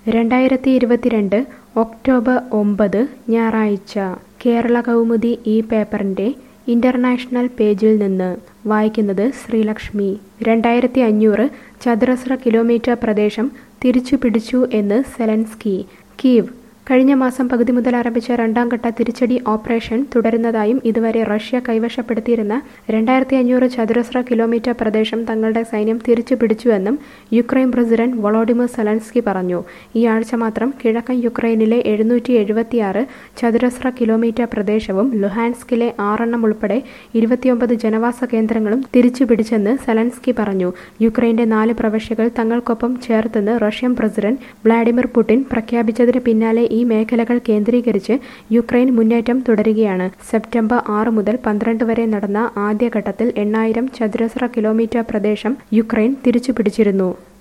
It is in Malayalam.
രണ്ടായിരത്തി ഇരുപത്തിരണ്ട് ഒക്ടോബർ ഒമ്പത് ഞായറാഴ്ച കേരള കൗമുദി ഈ പേപ്പറിൻ്റെ ഇൻ്റർനാഷണൽ പേജിൽ നിന്ന് വായിക്കുന്നത് ശ്രീലക്ഷ്മി രണ്ടായിരത്തി അഞ്ഞൂറ് ചതുരശ്ര കിലോമീറ്റർ പ്രദേശം തിരിച്ചുപിടിച്ചു എന്ന് സെലൻസ്കി കീവ് കഴിഞ്ഞ മാസം പകുതി മുതൽ ആരംഭിച്ച രണ്ടാം ഘട്ട തിരിച്ചടി ഓപ്പറേഷൻ തുടരുന്നതായും ഇതുവരെ റഷ്യ കൈവശപ്പെടുത്തിയിരുന്ന രണ്ടായിരത്തി അഞ്ഞൂറ് ചതുരശ്ര കിലോമീറ്റർ പ്രദേശം തങ്ങളുടെ സൈന്യം തിരിച്ചു പിടിച്ചുവെന്നും യുക്രൈൻ പ്രസിഡന്റ് വൊളോഡിമർ സെലൻസ്കി പറഞ്ഞു ഈ ആഴ്ച മാത്രം കിഴക്കൻ യുക്രൈനിലെ എഴുന്നൂറ്റി എഴുപത്തിയാറ് ചതുരശ്ര കിലോമീറ്റർ പ്രദേശവും ലുഹാൻസ്കിലെ ആറെണ്ണം ഉൾപ്പെടെ ഇരുപത്തിയൊമ്പത് ജനവാസ കേന്ദ്രങ്ങളും തിരിച്ചുപിടിച്ചെന്ന് സെലൻസ്കി പറഞ്ഞു യുക്രൈന്റെ നാല് പ്രവിശ്യകൾ തങ്ങൾക്കൊപ്പം ചേർത്തെന്ന് റഷ്യൻ പ്രസിഡന്റ് വ്ളാഡിമിർ പുടിൻ പ്രഖ്യാപിച്ചതിന് പിന്നാലെ ഈ മേഖലകൾ കേന്ദ്രീകരിച്ച് യുക്രൈൻ മുന്നേറ്റം തുടരുകയാണ് സെപ്റ്റംബർ ആറ് മുതൽ പന്ത്രണ്ട് വരെ നടന്ന ആദ്യഘട്ടത്തിൽ എണ്ണായിരം ചതുരശ്ര കിലോമീറ്റർ പ്രദേശം യുക്രൈൻ തിരിച്ചുപിടിച്ചിരുന്നു